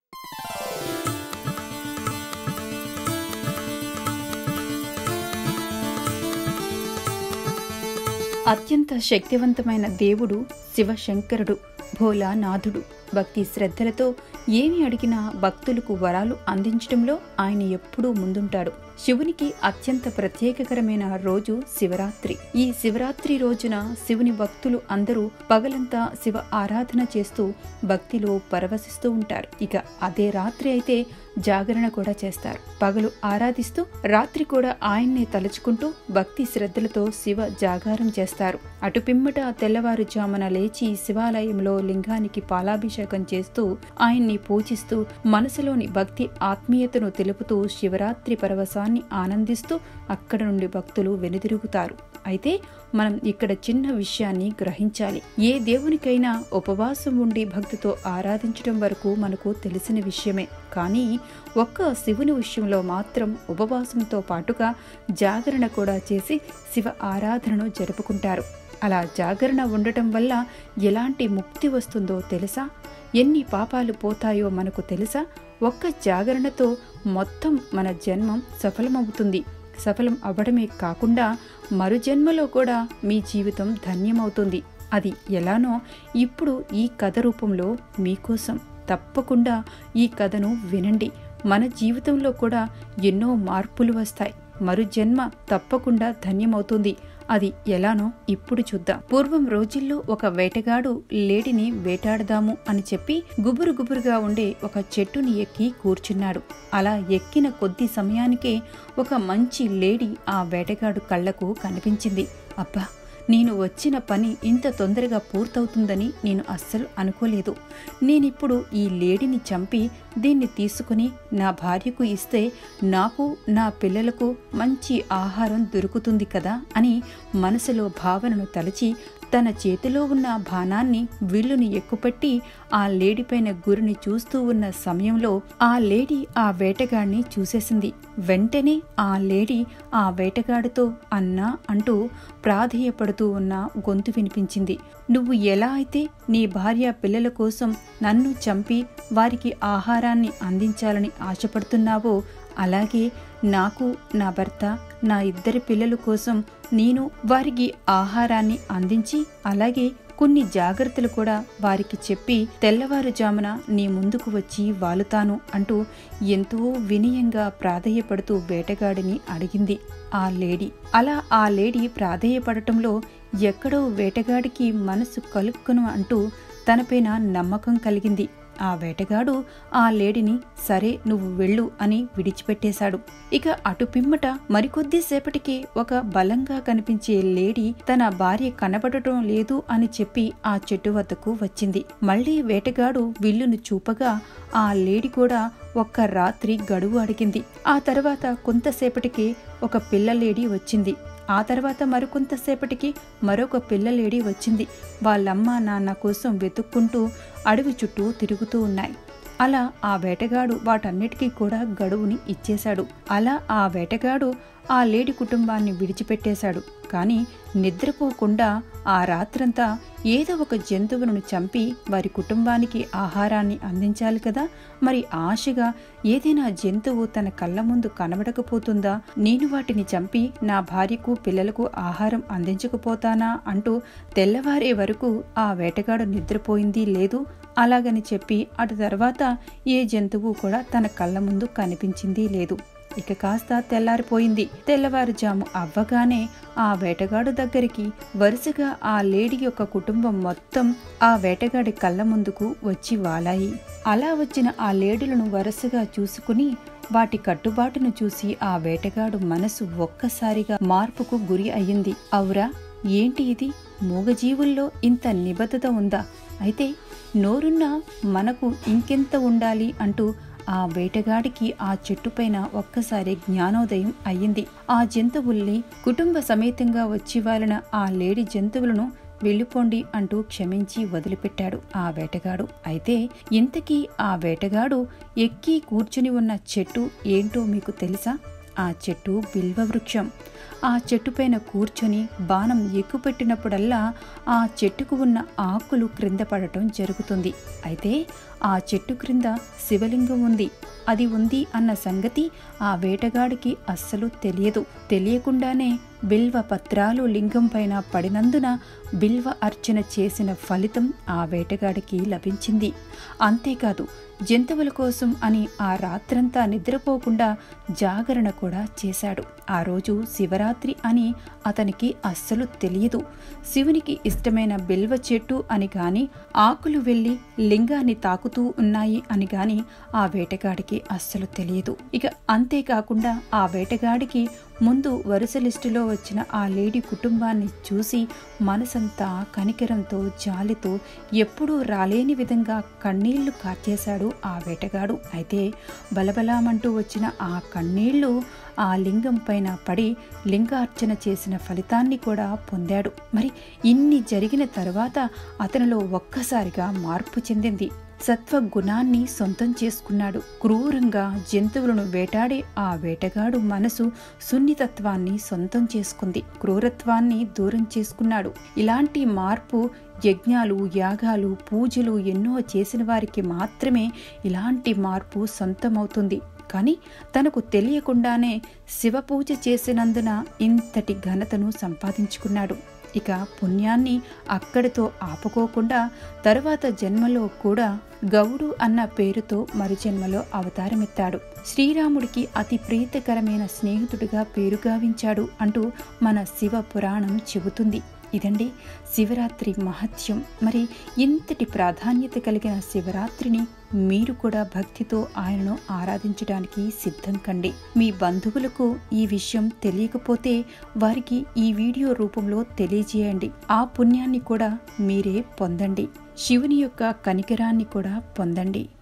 అత్యంత శక్తివంతమైన దేవుడు శివశంకరుడు భోలానాథుడు భక్తి శ్రద్ధలతో ఏమి అడిగినా భక్తులకు వరాలు అందించడంలో ఆయన ఎప్పుడూ ముందుంటాడు శివునికి అత్యంత ప్రత్యేకకరమైన రోజు శివరాత్రి ఈ శివరాత్రి రోజున శివుని భక్తులు అందరూ పగలంతా శివ ఆరాధన చేస్తూ భక్తిలో పరవశిస్తూ ఉంటారు ఇక అదే రాత్రి అయితే జాగరణ కూడా చేస్తారు పగలు ఆరాధిస్తూ రాత్రి కూడా ఆయన్నే తలుచుకుంటూ భక్తి శ్రద్ధలతో శివ జాగారం చేస్తారు అటు పిమ్మట తెల్లవారుజామున లేచి శివాలయంలో లింగానికి పాలాభిషేకం చేస్తూ ఆయన్ని పూజిస్తూ మనసులోని భక్తి ఆత్మీయతను తెలుపుతూ శివరాత్రి పరవశాన్ని ఆనందిస్తూ అక్కడ నుండి భక్తులు వెనుదిరుగుతారు అయితే మనం ఇక్కడ చిన్న విషయాన్ని గ్రహించాలి ఏ దేవునికైనా ఉపవాసం ఉండి భక్తితో ఆరాధించడం వరకు మనకు తెలిసిన విషయమే కానీ ఒక్క శివుని విషయంలో మాత్రం ఉపవాసంతో పాటుగా జాగరణ కూడా చేసి శివ ఆరాధనను జరుపుకుంటారు అలా జాగరణ ఉండటం వల్ల ఎలాంటి ముక్తి వస్తుందో తెలుసా ఎన్ని పాపాలు పోతాయో మనకు తెలుసా ఒక్క జాగరణతో మొత్తం మన జన్మం సఫలమవుతుంది సఫలం అవ్వడమే కాకుండా మరు జన్మలో కూడా మీ జీవితం ధన్యమవుతుంది అది ఎలానో ఇప్పుడు ఈ కథ రూపంలో మీకోసం తప్పకుండా ఈ కథను వినండి మన జీవితంలో కూడా ఎన్నో మార్పులు వస్తాయి మరు జన్మ తప్పకుండా ధన్యమవుతుంది అది ఎలానో ఇప్పుడు చూద్దాం పూర్వం రోజుల్లో ఒక వేటగాడు లేడిని వేటాడదాము అని చెప్పి గుబురు గుబురుగా ఉండే ఒక చెట్టుని ఎక్కి కూర్చున్నాడు అలా ఎక్కిన కొద్ది సమయానికే ఒక మంచి లేడీ ఆ వేటగాడు కళ్లకు కనిపించింది అబ్బా నేను వచ్చిన పని ఇంత తొందరగా పూర్తవుతుందని నేను అస్సలు అనుకోలేదు నేనిప్పుడు ఈ లేడిని చంపి దీన్ని తీసుకుని నా భార్యకు ఇస్తే నాకు నా పిల్లలకు మంచి ఆహారం దొరుకుతుంది కదా అని మనసులో భావనను తలచి తన చేతిలో ఉన్న బాణాన్ని విల్లుని ఎక్కుపెట్టి ఆ లేడీపైన గురిని చూస్తూ ఉన్న సమయంలో ఆ లేడీ ఆ వేటగాడిని చూసేసింది వెంటనే ఆ లేడీ ఆ వేటగాడితో అన్నా అంటూ ప్రాధేయపడుతూ ఉన్న గొంతు వినిపించింది నువ్వు ఎలా అయితే నీ భార్య పిల్లల కోసం నన్ను చంపి వారికి ఆహారాన్ని అందించాలని ఆశపడుతున్నావో అలాగే నాకు నా భర్త నా ఇద్దరి పిల్లల కోసం నేను వారికి ఆహారాన్ని అందించి అలాగే కొన్ని జాగ్రత్తలు కూడా వారికి చెప్పి తెల్లవారుజామున నీ ముందుకు వచ్చి వాలుతాను అంటూ ఎంతో వినయంగా ప్రాధేయపడుతూ వేటగాడిని అడిగింది ఆ లేడీ అలా ఆ లేడీ ప్రాధేయపడటంలో ఎక్కడో వేటగాడికి మనసు కలుక్కును అంటూ తనపైన నమ్మకం కలిగింది ఆ వేటగాడు ఆ లేడిని సరే నువ్వు వెళ్ళు అని విడిచిపెట్టేశాడు ఇక అటు పిమ్మట మరికొద్దిసేపటికి ఒక బలంగా కనిపించే లేడీ తన భార్య కనబడటం లేదు అని చెప్పి ఆ చెట్టు వద్దకు వచ్చింది మళ్ళీ వేటగాడు విల్లును చూపగా ఆ లేడీ కూడా ఒక్క రాత్రి గడువు అడిగింది ఆ తర్వాత కొంతసేపటికి ఒక పిల్ల లేడీ వచ్చింది ఆ తర్వాత మరికొంతసేపటికి మరొక పిల్లలేడి వచ్చింది వాళ్ళమ్మ నాన్న కోసం వెతుక్కుంటూ అడవి చుట్టూ తిరుగుతూ ఉన్నాయి అలా ఆ వేటగాడు వాటన్నిటికీ కూడా గడువుని ఇచ్చేశాడు అలా ఆ వేటగాడు ఆ లేడి కుటుంబాన్ని విడిచిపెట్టేశాడు కానీ నిద్రపోకుండా ఆ రాత్రంతా ఏదో ఒక జంతువులను చంపి వారి కుటుంబానికి ఆహారాన్ని అందించాలి కదా మరి ఆశగా ఏదైనా జంతువు తన కళ్ళ ముందు కనబడకపోతుందా నేను వాటిని చంపి నా భార్యకు పిల్లలకు ఆహారం అందించకపోతానా అంటూ తెల్లవారే వరకు ఆ వేటగాడు నిద్రపోయింది లేదు అలాగని చెప్పి అటు తర్వాత ఏ జంతువు కూడా తన కళ్ళ ముందు కనిపించింది లేదు ఇక కాస్త తెల్లారిపోయింది తెల్లవారుజాము అవ్వగానే ఆ వేటగాడు దగ్గరికి వరుసగా ఆ లేడీ యొక్క కుటుంబం మొత్తం ఆ వేటగాడి కళ్ళ ముందుకు వచ్చి వాలాయి అలా వచ్చిన ఆ లేడులను వరుసగా చూసుకుని వాటి కట్టుబాటును చూసి ఆ వేటగాడు మనసు ఒక్కసారిగా మార్పుకు గురి అయ్యింది అవురా ఏంటి ఇది మూగజీవుల్లో ఇంత నిబద్ధత ఉందా అయితే నోరున్న మనకు ఇంకెంత ఉండాలి అంటూ ఆ వేటగాడికి ఆ చెట్టుపైన ఒక్కసారి జ్ఞానోదయం అయ్యింది ఆ జంతువుల్ని కుటుంబ సమేతంగా వచ్చి వాలిన ఆ లేడి జంతువులను వెళ్ళిపోండి అంటూ క్షమించి వదిలిపెట్టాడు ఆ వేటగాడు అయితే ఇంతకీ ఆ వేటగాడు ఎక్కి కూర్చుని ఉన్న చెట్టు ఏంటో మీకు తెలుసా ఆ చెట్టు బిల్వ వృక్షం ఆ చెట్టుపైన కూర్చొని బాణం ఎక్కుపెట్టినప్పుడల్లా ఆ చెట్టుకు ఉన్న ఆకులు క్రింద పడటం జరుగుతుంది అయితే ఆ చెట్టు క్రింద శివలింగం ఉంది అది ఉంది అన్న సంగతి ఆ వేటగాడికి అస్సలు తెలియదు తెలియకుండానే బిల్వ పత్రాలు లింగం పైన పడినందున బిల్వ అర్చన చేసిన ఫలితం ఆ వేటగాడికి లభించింది అంతేకాదు జంతువుల కోసం అని ఆ రాత్రంతా నిద్రపోకుండా జాగరణ కూడా చేశాడు ఆ రోజు శివరాత్రి అని అతనికి అస్సలు తెలియదు శివునికి ఇష్టమైన బిల్వ చెట్టు అని గాని ఆకులు వెళ్ళి లింగాన్ని తాకుతూ ఉన్నాయి అని గాని ఆ వేటగాడికి అస్సలు తెలియదు ఇక అంతేకాకుండా ఆ వేటగాడికి ముందు వరుస లిస్టులో వచ్చిన ఆ లేడీ కుటుంబాన్ని చూసి మనసంతా కనికరంతో జాలితో ఎప్పుడూ రాలేని విధంగా కన్నీళ్లు కార్చేశాడు ఆ వేటగాడు అయితే బలబలామంటూ వచ్చిన ఆ కన్నీళ్లు ఆ లింగం పైన పడి లింగార్చన చేసిన ఫలితాన్ని కూడా పొందాడు మరి ఇన్ని జరిగిన తర్వాత అతనిలో ఒక్కసారిగా మార్పు చెందింది సత్వ గుణాన్ని సొంతం చేసుకున్నాడు క్రూరంగా జంతువులను వేటాడే ఆ వేటగాడు మనసు సున్నితత్వాన్ని సొంతం చేసుకుంది క్రూరత్వాన్ని దూరం చేసుకున్నాడు ఇలాంటి మార్పు యజ్ఞాలు యాగాలు పూజలు ఎన్నో చేసిన వారికి మాత్రమే ఇలాంటి మార్పు సొంతమవుతుంది కానీ తనకు తెలియకుండానే శివ పూజ చేసినందున ఇంతటి ఘనతను సంపాదించుకున్నాడు ఇక పుణ్యాన్ని అక్కడితో ఆపుకోకుండా తరువాత జన్మలో కూడా గౌడు అన్న పేరుతో మరు జన్మలో అవతారమెత్తాడు శ్రీరాముడికి అతి ప్రీతికరమైన స్నేహితుడిగా పేరు గావించాడు అంటూ మన శివ పురాణం చెబుతుంది ఇదండి శివరాత్రి మహత్యం మరి ఇంతటి ప్రాధాన్యత కలిగిన శివరాత్రిని మీరు కూడా భక్తితో ఆయనను ఆరాధించడానికి సిద్ధం కండి మీ బంధువులకు ఈ విషయం తెలియకపోతే వారికి ఈ వీడియో రూపంలో తెలియజేయండి ఆ పుణ్యాన్ని కూడా మీరే పొందండి శివుని యొక్క కనికరాన్ని కూడా పొందండి